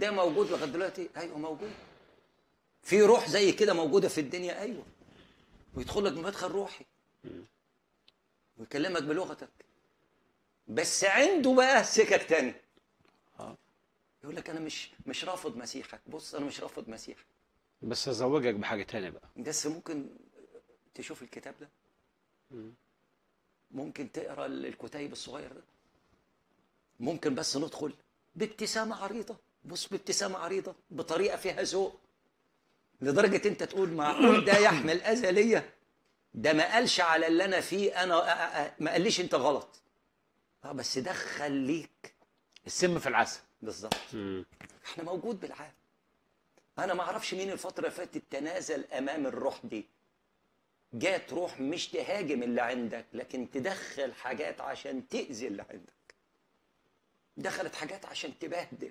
ده موجود لغايه دلوقتي ايوه موجود في روح زي كده موجوده في الدنيا ايوه ويدخل لك بمدخل روحي ويكلمك بلغتك بس عنده بقى سكك تاني آه. يقول لك انا مش مش رافض مسيحك بص انا مش رافض مسيحك بس ازوجك بحاجه تانية بقى بس ممكن تشوف الكتاب ده ممكن تقرا الكتيب الصغير ده ممكن بس ندخل بابتسامه عريضه بص بابتسامه عريضه بطريقه فيها ذوق لدرجه انت تقول معقول ده يحمل اذى ليا ده ما قالش على اللي انا فيه انا أ- أ- ما قاليش انت غلط اه بس دخل ليك السم في العسل بالظبط احنا موجود بالعالم انا ما اعرفش مين الفتره اللي فاتت تنازل امام الروح دي جات روح مش تهاجم اللي عندك لكن تدخل حاجات عشان تاذي اللي عندك دخلت حاجات عشان تبهدل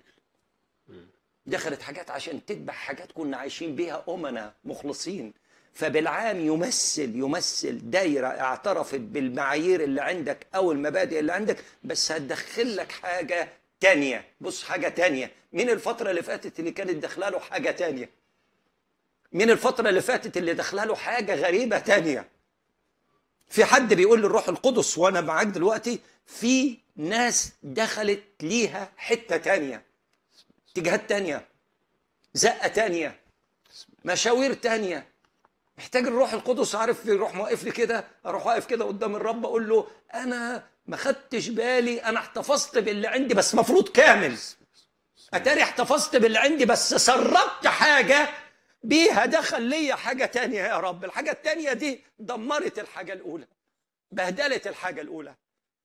دخلت حاجات عشان تذبح حاجات كنا عايشين بيها أمنا مخلصين فبالعام يمثل يمثل دايرة اعترفت بالمعايير اللي عندك أو المبادئ اللي عندك بس هتدخل لك حاجة تانية بص حاجة تانية مين الفترة اللي فاتت اللي كانت داخله له حاجة تانية مين الفترة اللي فاتت اللي داخله له حاجة غريبة تانية في حد بيقول للروح القدس وانا معاك دلوقتي في ناس دخلت ليها حتة تانية اتجاهات تانية زقة تانية مشاوير تانية محتاج الروح القدس عارف يروح موقف لي كده اروح واقف كده قدام الرب اقول له انا ما خدتش بالي انا احتفظت باللي عندي بس مفروض كامل اتاري احتفظت باللي عندي بس سربت حاجه بيها دخل ليا حاجه تانية يا رب الحاجه التانية دي دمرت الحاجه الاولى بهدلت الحاجه الاولى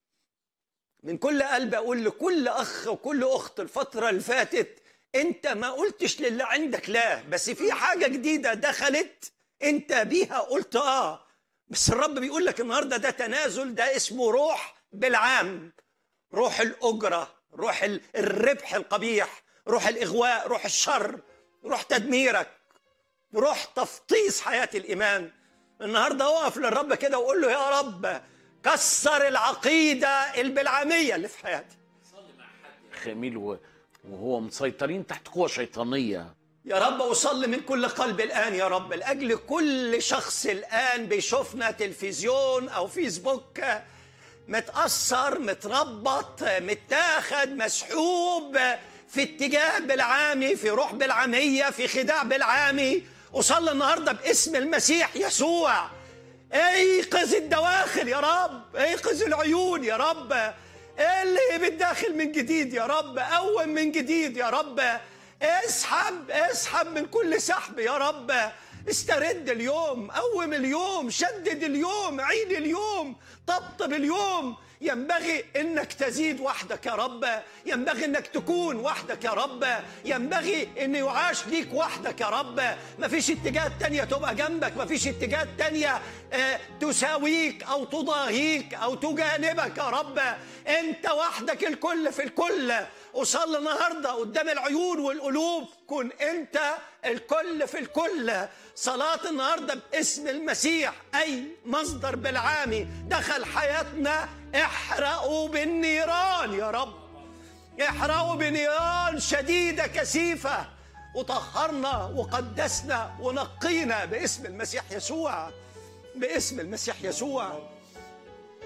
من كل قلب اقول لكل اخ وكل اخت الفتره اللي فاتت انت ما قلتش للي عندك لا بس في حاجه جديده دخلت انت بيها قلت اه بس الرب بيقول لك النهارده ده تنازل ده اسمه روح بالعام روح الاجره روح ال- الربح القبيح روح الاغواء روح الشر روح تدميرك روح تفطيس حياه الايمان النهارده اقف للرب كده وقول له يا رب كسر العقيده البلعاميه اللي في حياتي خميل و- وهو مسيطرين تحت قوة شيطانية يا رب أصلي من كل قلب الآن يا رب لأجل كل شخص الآن بيشوفنا تلفزيون أو فيسبوك متأثر متربط متاخد مسحوب في اتجاه بالعامي في روح بالعامية في خداع بالعامي أصلي النهاردة باسم المسيح يسوع ايقظ الدواخل يا رب ايقظ العيون يا رب اللي بالداخل من جديد يا رب قوم من جديد يا رب اسحب اسحب من كل سحب يا رب استرد اليوم قوم اليوم شدد اليوم عيد اليوم طبطب اليوم ينبغي انك تزيد وحدك يا رب ينبغي انك تكون وحدك يا رب ينبغي ان يعاش ليك وحدك يا رب مفيش اتجاهات تانية تبقى جنبك مفيش اتجاهات تانية آه، تساويك او تضاهيك او تجانبك يا رب انت وحدك الكل في الكل وصل النهارده قدام العيون والقلوب كن انت الكل في الكل صلاة النهارده باسم المسيح اي مصدر بالعامي دخل حياتنا احرقوا بالنيران يا رب احرقوا بنيران شديدة كثيفة وطهرنا وقدسنا ونقينا باسم المسيح يسوع باسم المسيح يسوع